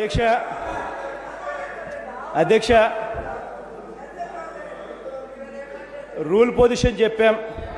అధ్యక్ష అధ్యక్ష rule position చెప్పాం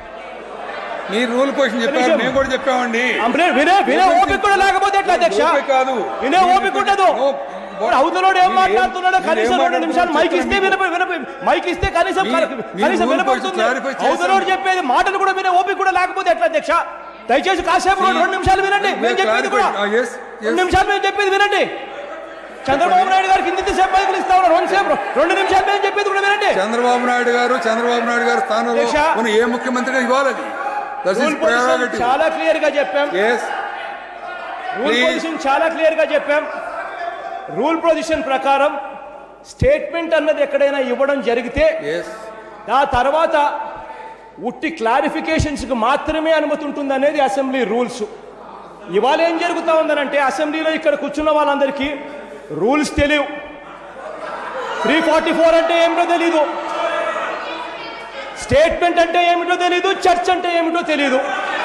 మీరు రూల్ క్వశ్చన్ చెప్పారు నిమిషం. మేము కూడా చెప్పామండి కంప్లైంట్ వినే వినే ఓపిక కూడా లేకపోతే ఎట్లా అధ్యక్ష ఓపిక కాదు. వినే ఓపిక ఉండదు ఓ, ఇప్పుడు అవతలోడు ఏం మీరు ఏం- మాట్లాడుతున్నాడో మీరు కనీసం ఏం రెండు నిమిషాలు మైక్ ఇస్తే విన మాట్లాడుతున్నారో విన మైక్ ఇస్తే కనీసం మీ- మీ కనీసం rule వినపడుతుంది question clarify చేశాను. అవతలోడు చెప్పేది మాటలు కూడా వినే ఓపిక కూడా లేకపోతే ఎట్లా అధ్యక్ష దయచేసి కాసేపు రెండు రెండు నిమిషాలు వినండి మీరు మేము చెప్పేది కూడా clarify- ah, yes, yes. రెండు నిమిషాలు మేము చెప్పేది వినండి చంద్రబాబు నాయుడు గారికి ఇంత సేపు మైకులు ఇస్తా ఉన్నారు రెండు సేపు రెండు నిమిషాలు మేము చెప్పేది కూడా వినండి చంద్రబాబు నాయుడు గారు చంద్రబాబు నాయుడు గారు స్థానంలో అధ్యక్ష. ఉన్న ఏ ముఖ్యమంత్రిగా ఇవ్వాలి అది that's rule is position priority చాలా క్లియర్ గా చెప్పాం ఎస్ రూల్ Please. పొజిషన్ చాలా క్లియర్ గా చెప్పాం రూల్ పొజిషన్ ప్రకారం స్టేట్మెంట్ అన్నది ఎక్కడైనా ఇవ్వడం జరిగితే ఎస్ ఆ తర్వాత ఉట్టి క్లారిఫికేషన్స్కి మాత్రమే అనుమతి ఉంటుంది అనేది అసెంబ్లీ రూల్స్ ఇవాళ ఏం జరుగుతా ఉందనంటే అసెంబ్లీలో ఇక్కడ కూర్చున్న వాళ్ళందరికీ రూల్స్ తెలియవు త్రీ ఫార్టీ ఫోర్ అంటే ఏమిటో తెలీదు స్టేట్మెంట్ అంటే ఏమిటో తెలీదు చర్చ్ అంటే ఏమిటో తెలీదు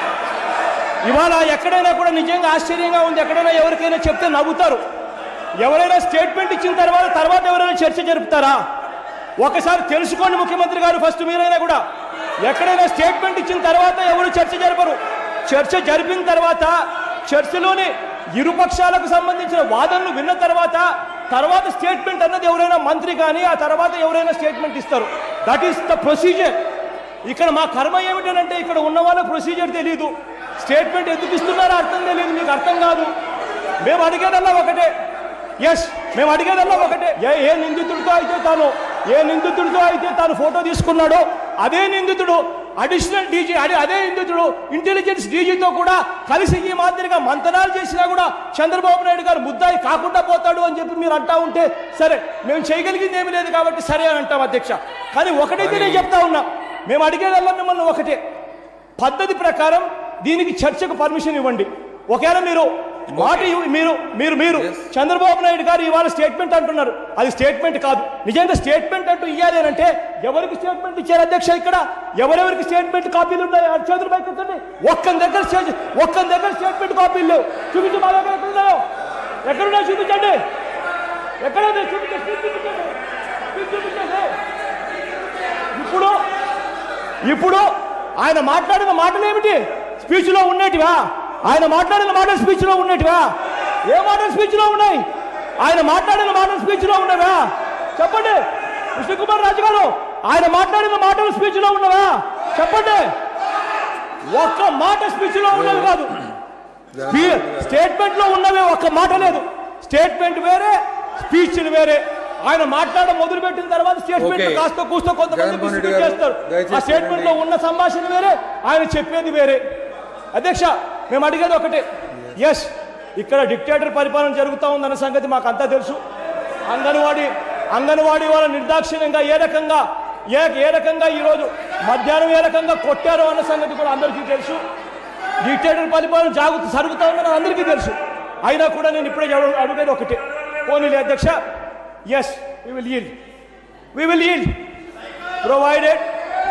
ఇవాళ ఎక్కడైనా కూడా నిజంగా ఆశ్చర్యంగా ఉంది ఎక్కడైనా ఎవరికైనా చెప్తే నవ్వుతారు ఎవరైనా స్టేట్మెంట్ ఇచ్చిన తర్వాత తర్వాత ఎవరైనా చర్చ జరుపుతారా ఒకసారి తెలుసుకోండి ముఖ్యమంత్రి గారు ఫస్ట్ మీరైనా కూడా ఎక్కడైనా స్టేట్మెంట్ ఇచ్చిన తర్వాత ఎవరు చర్చ జరపరు చర్చ జరిపిన తర్వాత చర్చలోని ఇరుపక్షాలకు సంబంధించిన వాదనలు విన్న తర్వాత తర్వాత స్టేట్మెంట్ అన్నది ఎవరైనా మంత్రి కానీ ఆ తర్వాత ఎవరైనా స్టేట్మెంట్ ఇస్తారు దట్ ఈస్ ద ప్రొసీజర్ ఇక్కడ మా కర్మ ఏమిటనంటే ఇక్కడ ఉన్న వాళ్ళ ప్రొసీజర్ తెలియదు స్టేట్మెంట్ ఎందుకు ఇస్తున్నారో అర్థం తెలియదు మీకు అర్థం కాదు మేము అడిగేదల్లా ఒకటే ఎస్ మేము అడిగేదల్లా ఒకటే ఏ ఏ నిందితుడితో అయితే తాను ఏ నిందితుడితో అయితే తాను ఫోటో తీసుకున్నాడో అదే నిందితుడు అడిషనల్ డీజీ అదే అదే నిందితుడు ఇంటెలిజెన్స్ డీజీతో కూడా కలిసి ఈ మాదిరిగా మంతనాలు చేసినా కూడా చంద్రబాబు నాయుడు గారు ముద్దాయి కాకుండా పోతాడు అని చెప్పి మీరు అంటా ఉంటే సరే మేము చేయగలిగింది ఏమీ లేదు కాబట్టి సరే అని అంటాం అధ్యక్ష కానీ ఒకటైతే నేను చెప్తా ఉన్నా మేము అడిగేదల్లా మిమ్మల్ని ఒకటే పద్ధతి ప్రకారం దీనికి చర్చకు పర్మిషన్ ఇవ్వండి ఒకవేళ మీరు మాట ఇవ్వ- మీరు మీరు మీరు చంద్రబాబు నాయుడు గారు ఇవాళ స్టేట్మెంట్ అంటున్నారు అది స్టేట్మెంట్ కాదు నిజంగా స్టేట్మెంట్ అంటూ ఇవ్వాలి అని అంటే ఎవరికి స్టేట్మెంట్ ఇచ్చారు అధ్యక్ష ఇక్కడ ఎవరెవరికి స్టేట్మెంట్ కాపీలు ఉన్నాయి ఆ చేతులు పైకెత్తండి ఒక్క దగ్గర స్టే- ఒక్క దగ్గర స్టేట్మెంట్ కాపీలు లేవు చూపించు మా దగ్గర ఎక్కడున్నాయో ఎక్కడున్నాయో చూపించండి ఎక్కడ ఉన్నాయి? చూపించండి స్పీచ్ చూపించండి స్పీచ్ చూపించండి ఇప్పుడు ఇప్పుడు ఆయన మాట్లాడిన మాటలు ఏమిటి స్పీచ్ లో ఉన్నటివా ఆయన మాట్లాడిన మాటలు స్పీచ్ లో ఉన్నటివా ఏ మాటలు స్పీచ్ లో ఉన్నాయి ఆయన మాట్లాడిన మాటలు స్పీచ్ లో ఉన్నవా చెప్పండి కృష్ణకుమార్ రాజు గారు ఆయన మాట్లాడిన మాటలు స్పీచ్ లో ఉన్నవా చెప్పండి ఒక్క మాట స్పీచ్ లో ఉన్నవి కాదు స్టేట్మెంట్ లో ఉన్నవే ఒక్క మాట లేదు స్టేట్మెంట్ వేరే స్పీచ్లు వేరే ఆయన మాట్లాడడం మొదలు పెట్టిన తర్వాత స్టేట్మెంట్ Okay. కాస్త కూస్తో కొంతమంది జగన్మోహన్ రెడ్డి డిస్ట్రిబ్యూట్ గారు, చేస్తారు దయచేసి ఆ స్టేట్మెంట్ లో ఉన్న సంభాషణ వేరే ఆయన చెప్పేది వేరే అధ్యక్ష మేము అడిగేది ఒకటే ఎస్ ఇక్కడ డిక్టేటర్ పరిపాలన జరుగుతూ ఉందన్న సంగతి మాకు అంతా తెలుసు అంగన్వాడీ అంగన్వాడీ వాళ్ళ నిర్దాక్షిణ్యంగా ఏ రకంగా ఏ ఏ రకంగా ఈరోజు మధ్యాహ్నం ఏ రకంగా కొట్టారో అన్న సంగతి కూడా అందరికీ తెలుసు డిక్టేటర్ పరిపాలన జాగు జరుగుతా ఉందని అందరికీ తెలుసు అయినా కూడా నేను ఇప్పుడే అడుగు- అడిగేది ఒకటే పోనీలే అధ్యక్ష yes we will yield we will yield provided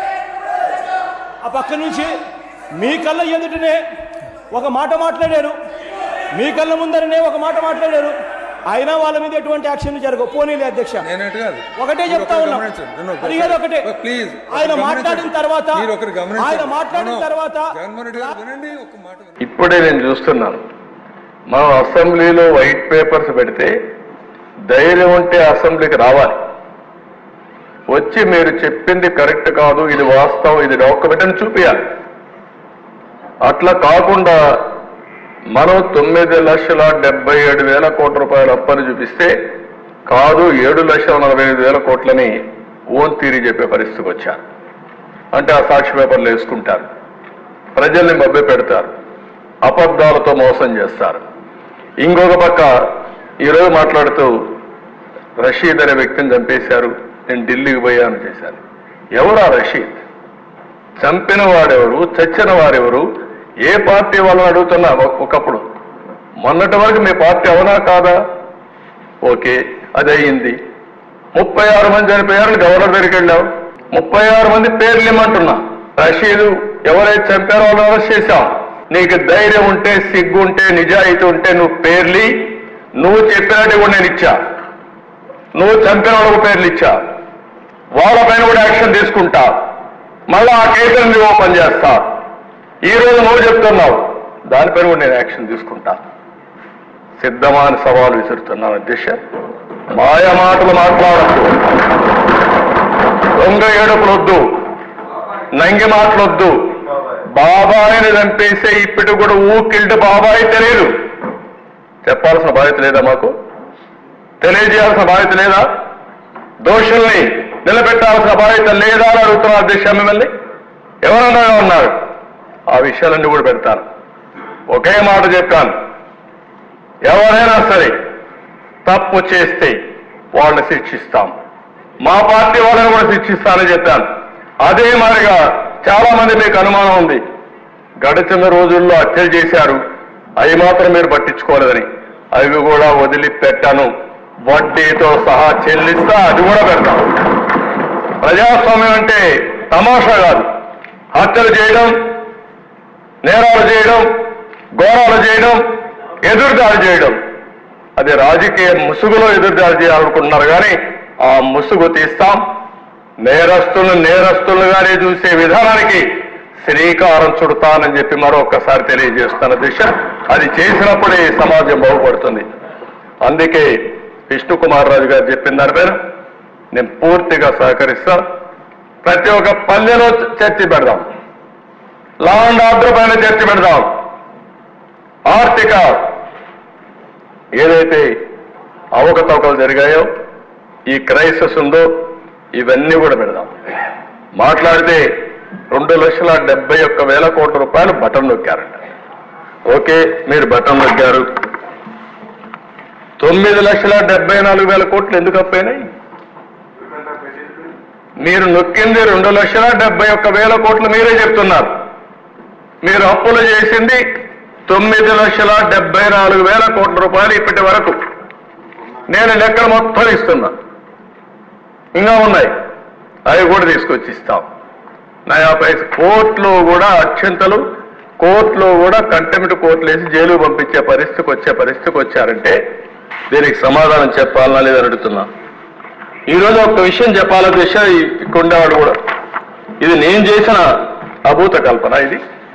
ఆ పక్క నుంచి మీ కళ్ళ ఎదుటనే ఒక మాట మాట్లాడారు మీ కళ్ళ ముందరనే ఒక మాట మాట్లాడారు అయినా వాళ్ళ మీద ఎటువంటి యాక్షన్ జరగవు పోనీలే అధ్యక్ష నేనట్టు కాదు ఒకటే మీరు చెప్తా ఒకరు ఉన్నా గమనించండి. No, no, అడిగేది ఒకటే Oh, please, ఒకరు ఆయన గమనించండి. మాట్లాడిన తర్వాత మీరు ఒకరు గమనించండి. ఆయన మాట్లాడిన No, no. తర్వాత జగన్మోహన్ రెడ్డి గారు వినండి ఒక మాట వినండి. ఇప్పుడే నేను చూస్తున్నాను మనం అసెంబ్లీలో వైట్ పేపర్స్ పెడితే ధైర్యం ఉంటే అసెంబ్లీకి రావాలి వచ్చి మీరు చెప్పింది కరెక్ట్ కాదు ఇది వాస్తవం ఇది డాక్యుమెంట్ అని చూపించాలి అట్లా కాకుండా మనం తొమ్మిది లక్షల డెబ్బై ఏడు వేల కోట్ల రూపాయల అప్పని చూపిస్తే కాదు ఏడు లక్షల నలభై ఐదు వేల కోట్లని ఓన్ తీరి చెప్పే పరిస్థితికి వచ్చారు అంటే ఆ సాక్షి పేపర్లు వేసుకుంటారు ప్రజల్ని మభ్య పెడతారు అబద్ధాలతో మోసం చేస్తారు ఇంకొక పక్క ఈరోజు మాట్లాడుతూ రషీద్ అనే వ్యక్తిని చంపేశారు నేను ఢిల్లీకి పోయాను చేశాను ఎవరా రషీద్ చంపిన వాడెవరు చచ్చిన వారెవరు ఏ పార్టీ వాళ్ళని అడుగుతున్నా ఒక- ఒకప్పుడు మొన్నటి వరకు మీ పార్టీ అవునా కాదా ఓకే అది అయ్యింది ముప్పై ఆరు మంది చనిపోయారని గవర్నర్ దగ్గరికి వెళ్ళావు ముప్పై ఆరు మంది పేర్లు ఇమ్మంటున్నా రషీదు ఎవరైతే చంపారో వాళ్ళని అరెస్ట్ చేశాం నీకు ధైర్యం ఉంటే సిగ్గు ఉంటే నిజాయితీ ఉంటే నువ్వు పేర్లి నువ్వు చెప్పినట్టు కూడా నేను ఇచ్చా నువ్వు చంపిన వాళ్ళకు పేర్లు ఇచ్చా వాళ్ళపైన కూడా యాక్షన్ తీసుకుంటా మళ్ళా ఆ కేసులను నువ్వు ఓపెన్ చేస్తా ఈ రోజు నువ్వు చెప్తున్నావు దానిపైన కూడా నేను యాక్షన్ తీసుకుంటా సిద్ధమా అని సవాలు విసురుతున్నాను అధ్యక్ష మాయ మాటలు మాట్లాడద్దు దొంగ ఏడుపులొద్దు నంగి మాటలొద్దు బాబాయిని చంపేసే ఇప్పటికి కూడా ఊకిల్డ్ బాబాయి తెలియదు చెప్పాల్సిన బాధ్యత లేదా మాకు తెలియజేయాల్సిన బాధ్యత లేదా దోషుల్ని నిలబెట్టాల్సిన బాధ్యత లేదా అని అడుగుతున్నారు అధ్యక్ష మిమ్మల్ని ఎవరన్నా ఉన్నారు ఆ విషయాలన్నీ కూడా పెడతాను ఒకే మాట చెప్పాను ఎవరైనా సరే తప్పు చేస్తే వాళ్ళని శిక్షిస్తాం మా పార్టీ వాళ్ళని కూడా శిక్షిస్తానని చెప్పాను అదే మాదిరిగా చాలా మంది మీకు అనుమానం ఉంది గడిచిన రోజుల్లో హత్యలు చేశారు అవి మాత్రం మీరు పట్టించుకోలేదని అవి కూడా వదిలిపెట్టాను వడ్డీతో సహా చెల్లిస్తా అది కూడా పెడతాం ప్రజాస్వామ్యం అంటే తమాషా కాదు హత్యలు చేయడం నేరాలు చేయడం ఘోరాలు చేయడం ఎదురుదాడి చేయడం అది రాజకీయ ముసుగులో ఎదురుదాడి చేయాలనుకుంటున్నారు కానీ ఆ ముసుగు తీస్తాం నేరస్తులను నేరస్తులుగానే చూసే విధానానికి శ్రీకారం చుడతానని చెప్పి మరొకసారి తెలియజేస్తున్న దిశ అది చేసినప్పుడే ఈ సమాజం బాగుపడుతుంది అందుకే విష్ణుకుమార్ రాజు గారు చెప్పిన దానిపైన నేను పూర్తిగా సహకరిస్తా ప్రతి ఒక్క పల్లెలో చర్చ పెడదాం లా అండ్ ఆర్డర్ పైన చర్చ పెడదాం ఆర్థిక ఏదైతే అవకతవకలు జరిగాయో ఈ క్రైసిస్ ఉందో ఇవన్నీ కూడా పెడదాం మాట్లాడితే రెండు లక్షల డెబ్బై ఒక్క వేల కోట్ల రూపాయలు బటన్ నొక్కారంట ఓకే మీరు బటన్ నొక్కారు తొమ్మిది లక్షల డెబ్బై నాలుగు వేల కోట్లు ఎందుకు అప్పైనాయి మీరు నొక్కింది రెండు లక్షల డెబ్బై ఒక్క వేల కోట్లు మీరే చెప్తున్నారు మీరు అప్పులు చేసింది తొమ్మిది లక్షల డెబ్బై నాలుగు వేల కోట్ల రూపాయలు ఇప్పటి వరకు నేను లెక్కలు మొత్తం ఇస్తున్నా ఇంకా ఉన్నాయి అవి కూడా తీసుకొచ్చి ఇస్తాం నయా పైస కోర్టులో కూడా అత్యంతలు కోర్టులో కూడా కంటెంప్ట్ కోర్టులు వేసి జైలు పంపించే పరిస్థితికి వచ్చే పరిస్థితికి వచ్చారంటే దీనికి సమాధానం చెప్పాలనా లేదని అడుగుతున్నా ఈరోజు ఒక విషయం చెప్పాల దిశ ఇక్కడ ఉండేవాడు కూడా ఇది నేను చేసిన అభూత కల్పన ఇది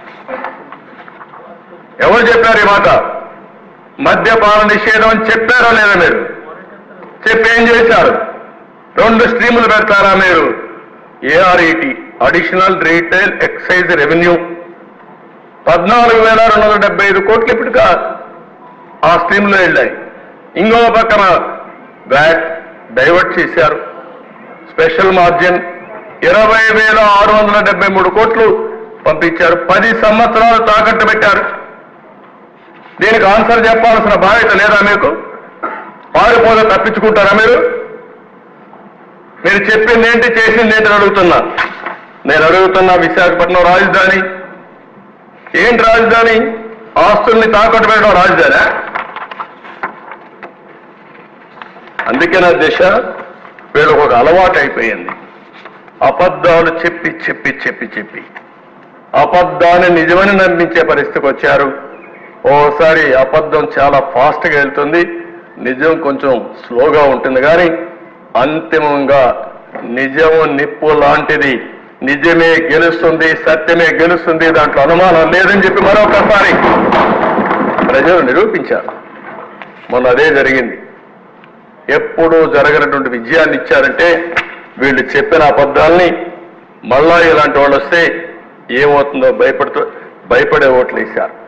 ఎవరు చెప్పారు ఈ మాట మద్యపాన నిషేధం అని చెప్పారా లేదా మీరు చెప్పి ఏం చేశారు రెండు స్ట్రీములు పెడతారా మీరు ARET additional retail excise revenue పద్నాలుగు వేల రెండు వందల డెబ్బై ఐదు కోట్లు ఇప్పటికా ఆ స్ట్రీమ్లో వెళ్ళాయి ఇంకో పక్కన వ్యాట్ డైవర్ట్ చేశారు స్పెషల్ మార్జిన్ ఇరవై వేల ఆరు వందల డెబ్బై మూడు కోట్లు పంపించారు పది సంవత్సరాలు తాకట్టు పెట్టారు దీనికి ఆన్సర్ చెప్పాల్సిన బాధ్యత లేదా మీకు పారిపోతే తప్పించుకుంటారా మీరు మీరు చెప్పింది ఏంటి చేసింది ఏంటి అని అడుగుతున్నా నేను అడుగుతున్నా విశాఖపట్నం రాజధాని ఏంటి రాజధాని ఆస్తుల్ని తాకట్టు పెట్టడం రాజధాని అందుకే నా దిశ వీళ్ళకు ఒక అలవాటు అయిపోయింది అబద్ధాలు చెప్పి చెప్పి చెప్పి చెప్పి అబద్ధాన్ని నిజమని నమ్మించే పరిస్థితికి వచ్చారు ఓసారి అబద్ధం చాలా ఫాస్ట్గా వెళ్తుంది నిజం కొంచెం స్లోగా ఉంటుంది కానీ అంతిమంగా నిజము నిప్పు లాంటిది నిజమే గెలుస్తుంది సత్యమే గెలుస్తుంది దాంట్లో అనుమానం లేదని చెప్పి మరొకసారి ప్రజలు నిరూపించారు మొన్న అదే జరిగింది ఎప్పుడూ జరగనటువంటి విజయాన్ని ఇచ్చారంటే వీళ్ళు చెప్పిన అబద్ధాల్ని మళ్ళా ఇలాంటి వాళ్ళు వస్తే ఏమవుతుందో భయపడుతూ భయపడే ఓట్లు వేశారు